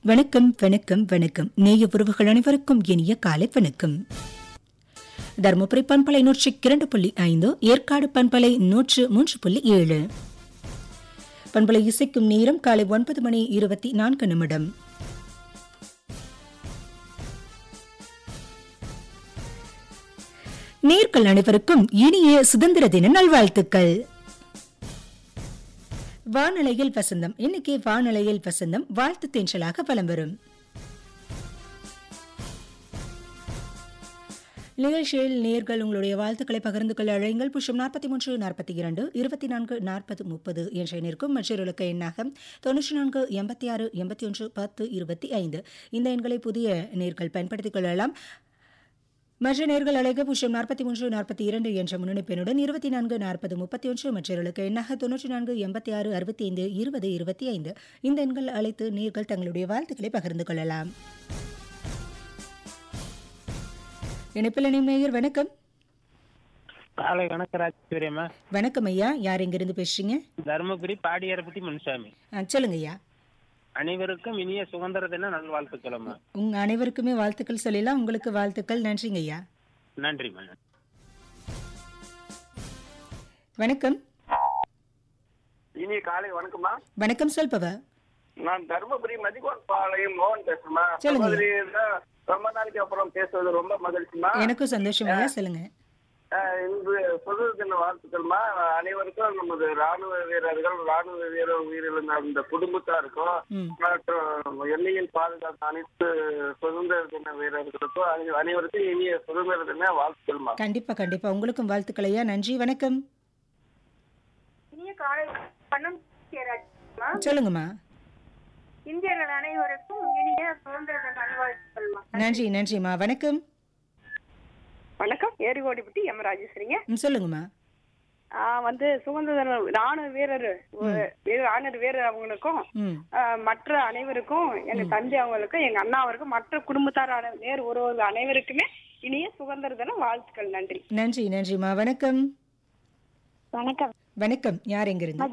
வணக்கம் வணக்கம் வணக்கம் நேய உறவுகள் அனைவருக்கும் இனிய காலை வணக்கம் தருமபுரி பண்பலை நூற்றி இரண்டு புள்ளி ஐந்து ஏற்காடு பண்பலை நூற்று மூன்று புள்ளி ஏழு பண்பலை இசைக்கும் நேரம் காலை ஒன்பது மணி இருபத்தி நான்கு நிமிடம் நேர்கள் அனைவருக்கும் இனிய சுதந்திர தின நல்வாழ்த்துக்கள் வானலையில் வசந்தம் இன்னைக்கு வானலையில் வசந்தம் வாழ்த்து தென்றலாக வலம் வரும் நிகழ்ச்சியில் நேர்கள் உங்களுடைய வாழ்த்துக்களை பகிர்ந்து கொள்ள அழையுங்கள் புஷம் நாற்பத்தி மூன்று நாற்பத்தி இரண்டு இருபத்தி நான்கு நாற்பது முப்பது என்ற எண்ணிற்கும் மற்றொரு இலக்க எண்ணாக தொன்னூற்றி நான்கு எண்பத்தி ஆறு எண்பத்தி ஒன்று பத்து இருபத்தி ஐந்து இந்த எண்களை புதிய நேர்கள் பயன்படுத்திக் கொள்ளலாம் மற்ற நேர்கள் அழைக்க புஷம் நாற்பத்தி மூன்று நாற்பத்தி இரண்டு என்ற முன்னணி பெண்ணுடன் இருபத்தி நான்கு நாற்பது முப்பத்தி ஒன்று மற்றவர்களுக்கு எண்ணாக தொன்னூற்றி நான்கு எண்பத்தி ஆறு அறுபத்தி ஐந்து இருபது இருபத்தி ஐந்து இந்த எண்கள் அழைத்து நேர்கள் தங்களுடைய வாழ்த்துக்களை பகிர்ந்து கொள்ளலாம் இணைப்பில் இணைமேயர் வணக்கம் காலை வணக்கம் ராஜேஸ்வரியம்மா வணக்கம் ஐயா யார் எங்கிருந்து பேசுறீங்க தருமபுரி பாடியாரப்பட்டி முனுசாமி ஆ, சொல்லுங்க ஐயா அனைவருக்கும் இனிய சுதந்திர தின நல்வாழ்த்துக்களம்மா உங்க அனைவருக்குமே வாழ்த்துக்கள் சொல்லலாம் உங்களுக்கு வாழ்த்துக்கள் நன்றிங்க ஐயா நன்றிம்மா வணக்கம் இனி காலை வணக்கம்மா வணக்கம் சொல்பவ நான் தருமபுரி மதிகோன் பாளையம் மோகன் பேசுறேம்மா சொல்லுங்க. சகோதரியில ரொம்ப நாளைக்கு அப்புறம் பேசுவது ரொம்ப மகிழ்ச்சிமா எனக்கும் சந்தோஷம் ஐயா சொல்லுங்க அஹ் இன்று சுதந்திர தின வாழ்த்துக்கள்மா அனைவருக்கும் நமது ராணுவ வீரர்கள் ராணுவ வீரர் உயிரிழந்த அந்த குடும்பத்தாருக்கும் ம் மற்றும் எல்லையில் பாதுகாத்த அனைத்து சுதந்திர தின வீரர்களுக்கும் அனை- அனைவருக்கும் இனிய சுதந்திர தின வாழ்த்துக்கள்மா கண்டிப்பா கண்டிப்பா உங்களுக்கும் வாழ்த்துக்கள் ஐயா நன்றி வணக்கம் இனிய காலை வணக்கம் சேராஜ்மா. சொல்லுங்கம்மா இந்தியர்கள் அனைவருக்கும் இனிய சுதந்திர தின நல்வாழ்த்துக்கள்மா நன்றி நன்றிம்மா வணக்கம் வணக்கம் ஏரிகோடிப்பட்டி எம் ராஜேஸ்வரிங்க ம், சொல்லுங்கம்மா ஆ, வந்து சுதந்திர தின ராணுவ வீரர் ஒரு- வீர- ராணுவ வீரர் அவங்களுக்கும் ம் ஆ, மற்ற அனைவருக்கும் எங்க தந்தை அவங்களுக்கும் எங்க அண்ணா அவருக்கும் மற்ற குடும்பத்தார் அனை- நேர் உறவுகள் அனைவருக்குமே இனிய சுதந்திர தின வாழ்த்துக்கள் நன்றி நன்றி நன்றிம்மா வணக்கம் வணக்கம் வணக்கம் யார் எங்கிருந்து